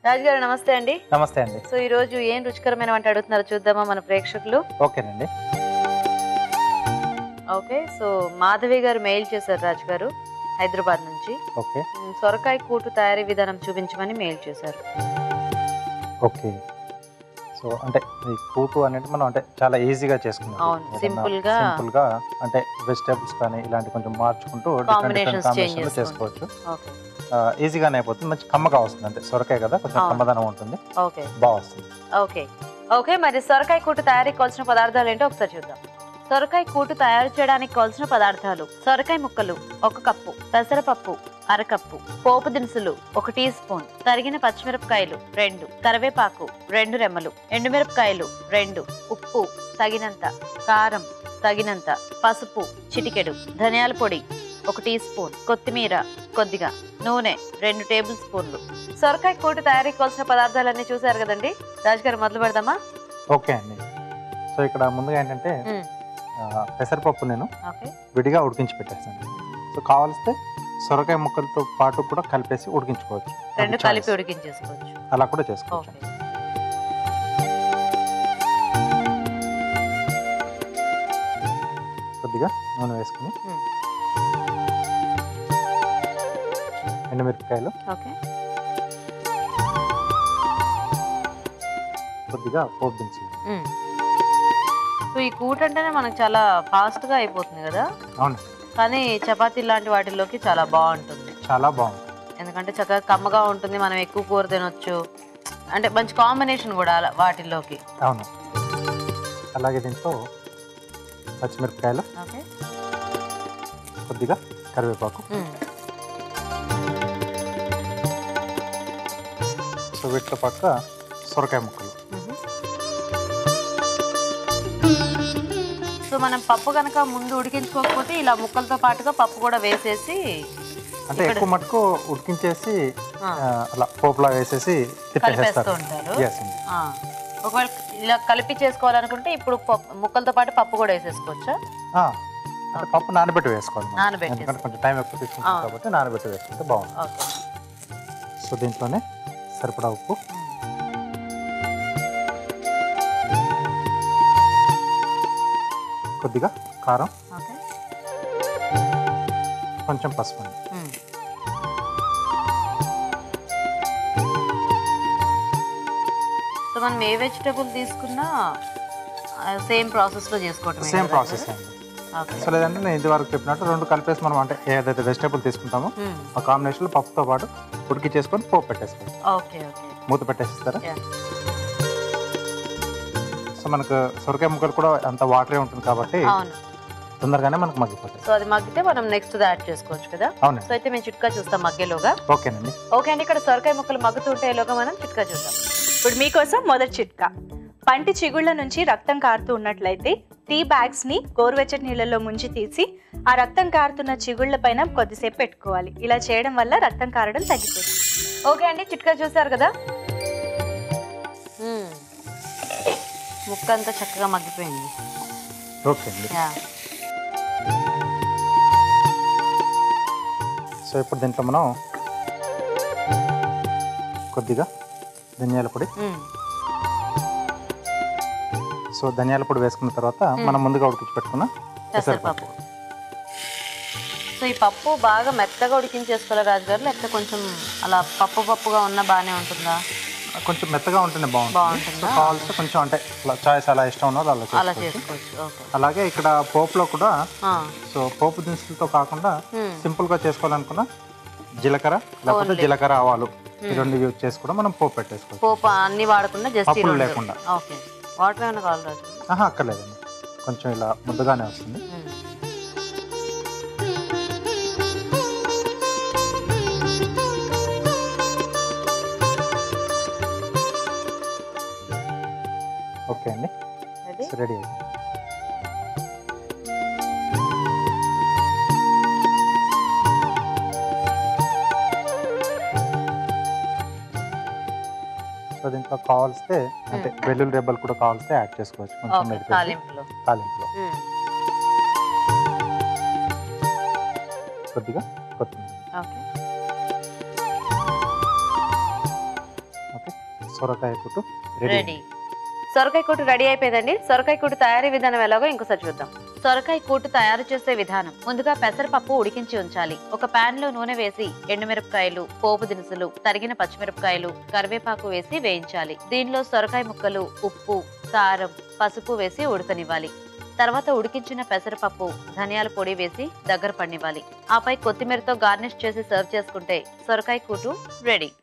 రాజు గారు నమస్తే అండి నమస్తే అండి సో ఈ రోజు ఏం రుచికరమైన వంట అడుగుతున్నారో చూద్దామా మన ప్రేక్షకులు ఓకేనండి ఓకే సో మాధవి గారు మెయిల్ చేశారు రాజు గారు హైదరాబాద్ నుంచి ఓకే ఉమ్, సొరకాయ కూటు తయారీ విధానం చూపించమని మెయిల్ చేశారు ఓకే సో అంటే ఈ కూటు అనేది మనం అంటే చాలా ఈజీగా చేసుకున్నాం అవును, simple గా- సింపుల్ గా అంటే వెజిటేబుల్స్ కానీ ఇలాంటి కొంచెం మార్చుకుంటూ డిఫరెంట్ Combinations డిఫరెంట్ change కాంబినేషన్లో చేసుకోవచ్చు. చేసుకోవచ్చు ఓకే ఆ, ఈజీగానే అయిపోతుంది మంచి కమ్మగా వస్తుంది అంటే సొరకాయ కదా కొంచెం అవును. కమ్మదనం ఉంటుంది ఓకే బాగా వస్తుంది ఓకే ఓకే మరి సొరకాయ కూటు తయారీకి కావాల్సిన పదార్థాలు ఏంటో ఒకసారి చూద్దాం సొరకాయ కూటు తయారు చేయడానికి కావాల్సిన పదార్థాలు సొరకాయ ముక్కలు ఒక కప్పు పెసరపప్పు అరకప్పు పోపు దినుసులు ఒక టీ స్పూన్ తరిగిన పచ్చిమిరపకాయలు రెండు కరివేపాకు రెండు రెమ్మలు ఎండుమిరపకాయలు రెండు ఉప్పు తగినంత కారం తగినంత పసుపు చిటికెడు ధనియాల పొడి ఒక టీ స్పూన్ కొత్తిమీర కొద్దిగా నూనె రెండు టేబుల్ స్పూన్లు సొరకాయ కూటు తయారీకి కావాల్సిన పదార్థాలన్నీ చూసారు కదండి రాజుగారు మొదలు పెడదామా ఓకే అండి సో ఇక్కడ ముందుగా ఏంటంటే మ్మ్. ఆ, పెసరపప్పు నేను ఓకే విడిగా ఉడికించి పెట్టేస్తాను సో కావాల్స్తే సొరకాయ ముక్కలతో పాటు కూడా కలిపేసి ఉడికించుకోవచ్చు రెండు అది కలిపి choice. ఉడికించేసుకోవచ్చు అలా కూడా చేసుకోవచ్చు ఓకే కొద్దిగా నూనె వేసుకుని మ్మ్. ఎండుమిరపకాయలు ఓకే కొద్దిగా పోపు దినుసులు మ్మ్. సో ఈ కూట అంటేనే మనకు చాలా ఫాస్ట్ గా అయిపోతుంది కదా అవును కానీ చపాతీ లాంటి వాటిల్లోకి చాలా బాగుంటుంది చాలా బాగుంది ఎందుకంటే చక్కగా కమ్మగా ఉంటుంది మనం ఎక్కువ కూర తినొచ్చు అంటే మంచి కాంబినేషన్ కూడా అలా వాటిల్లోకి అవును అలాగే దీంట్లో పచ్చిమిరపకాయలు ఓకే కొద్దిగా కరివేపాకు మ్మ్. సో వీటితో పక్క సొరకాయ ముక్కలు మ్మ్. సో మనం పప్పు కనుక ముందు ఉడికించుకోకపోతే ఇలా ముక్కలతో పాటుగా పప్పు కూడా వేసేసి అంటే ఇక్కడ- ఎక్కువ మటుకు ఉడికించేసి ఆ, ఆ, అలా పోపులా వేసేసి కలిపేస్తూ తిప్పేస్తారు ఉంటారు ఎస్ అండి ఆ, ఒకవేళ ఇలా కలిపి చేసుకోవాలనుకుంటే ఇప్పుడు పప్పు- ముక్కలతో పాటు పప్పు కూడా వేసేసుకోవచ్చా ఆ, అంటే పప్పు నానబెట్టి వేసుకోవాలి మనం. నానబెట్టేసి. ఎందుకంటే కొంచెం టైం ఎక్కువ తీసుకుంటాం అవును. కాబట్టి నానబెట్టి వేసుకుంటే బాగుంటుంది ఓకే సో దీంట్లోనే సరిపడా ఉప్పు కొద్దిగా కారం ఓకే కొంచెం పసుపు అండి ఉమ్. సో మనం ఏ వెజిటబుల్ తీసుకున్నా సేమ్ ప్రాసెస్ లో చేసుకోవటం సేమ్ ప్రాసెస్ అండి ఓకే సో లేదంటే నేను ఇది వరకు చెప్పినట్టు రెండు కలిపేసి మనం అంటే ఏదైతే వెజిటేబుల్ తీసుకుంటామో ఉమ్. ఆ కాంబినేషన్లో పప్పుతో పాటు ఉడికి చేసుకొని పోపు పెట్టేసుకోండి ఓకే ఓకే మూత పెట్టేసిస్తారా యా. సో మనకు సొరకాయ ముక్కలు కూడా అంత వాటరే ఉంటుంది కాబట్టి అవును తొందరగానే మనకు మగ్గిపోతాయి సో అది మగ్గితే మనం నెక్స్ట్ యాడ్ చేసుకోవచ్చు కదా అవునండి సో అయితే మేము చిట్కా చూస్తాం మగ్గేలోగా ఓకేనండి ఓకే అండి ఇక్కడ సొరకాయ ముక్కలు మగ్గుతుంటేలోగా మనం చిట్కా చూద్దాం ఇప్పుడు మీకోసం మొదటి చిట్కా పంటి చిగుళ్ళ నుంచి రక్తం కారుతూ ఉన్నట్లయితే టీ బ్యాగ్స్ ని గోరువెచ్చటి నీళ్ళలో ముంచి తీసి ఆ రక్తం కారుతున్న చిగుళ్ళ పైన కొద్దిసేపు పెట్టుకోవాలి ఇలా చేయడం వల్ల రక్తం కారడం తగ్గిపోతుంది ఓకే అండి చిట్కా చూసారు కదా మ్మ్. ముక్క అంతా చక్కగా మగ్గిపోయింది ఓకే అండి యా సో ఇప్పుడు దీంట్లో మనం కొద్దిగా ధనియాల పొడి మ్మ్. సో ధనియాల పొడి వేసుకున్న తర్వాత మనం ముందుగా ఉడికించి పెట్టుకున్న పెసరపప్పు సో ఈ పప్పు బాగా మెత్తగా ఉడికించేసుకోవాలి రాజుగారు లేకపోతే కొంచెం అలా పప్పు పప్పుగా ఉన్న బాగానే ఉంటుందా కొంచెం మెత్తగా ఉంటేనే బాగుంటుంది బాగుంటుందా? సో కావాల్సి కొంచెం అంటే చాయ్స్ అలా ఇష్టం ఉన్నది అలా అలా చేసుకోవచ్చు చేసుకోవచ్చు ఓకే అలాగే ఇక్కడ పోపులో కూడా ఆ. సో పోపు దినుసులతో కాకుండా మ్మ్. సింపుల్ గా చేసుకోవాలనుకున్న జీలకర్ర లేకపోతే Only. జీలకర్ర ఆవాలు ఈ రెండు యూజ్ చేసి కూడా మనం పోపు పెట్టేసుకోవచ్చు పోపు అన్ని వాడకుండా జస్ట్ పప్పులు లేకుండా. ఓకే వాటర్ ఏమైనా కావాలి రాజు ఆహా అక్కర్లేదండి కొంచెం ఇలా ముద్దగానే వస్తుంది మ్మ్. ఓకే అండి రెడీ సో రెడీ అయింది సో దీంట్లో కావాల్స్తే అంటే వెల్లుల్లి రెబ్బలు కూడా కావాల్స్తే యాడ్ చేసుకోవచ్చు కొంచెం ఓకే మెదిపేసి తాలింపులో తాలింపులో మ్మ్. కొద్దిగా కొత్తిమీర ఓకే ఓకే సొరకాయ కూటు రెడీ రెడీ సొరకాయ కూటు రెడీ అయిపోయిందండి సొరకాయ కూటు తయారీ విధానం ఎలాగో ఇంకోసారి చూద్దాం సొరకాయ కూటు తయారు చేసే విధానం ముందుగా పెసరపప్పు ఉడికించి ఉంచాలి ఒక పాన్ లో నూనె వేసి ఎండుమిరపకాయలు పోపు దినుసులు తరిగిన పచ్చిమిరపకాయలు కరివేపాకు వేసి వేయించాలి దీనిలో సొరకాయ ముక్కలు ఉప్పు కారం పసుపు వేసి ఉడకనివ్వాలి తర్వాత ఉడికించిన పెసరపప్పు ధనియాల పొడి వేసి దగ్గర పడినివ్వాలి ఆపై కొత్తిమీరతో గార్నిష్ చేసి సర్వ్ చేసుకుంటే సొరకాయ కూటు రెడీ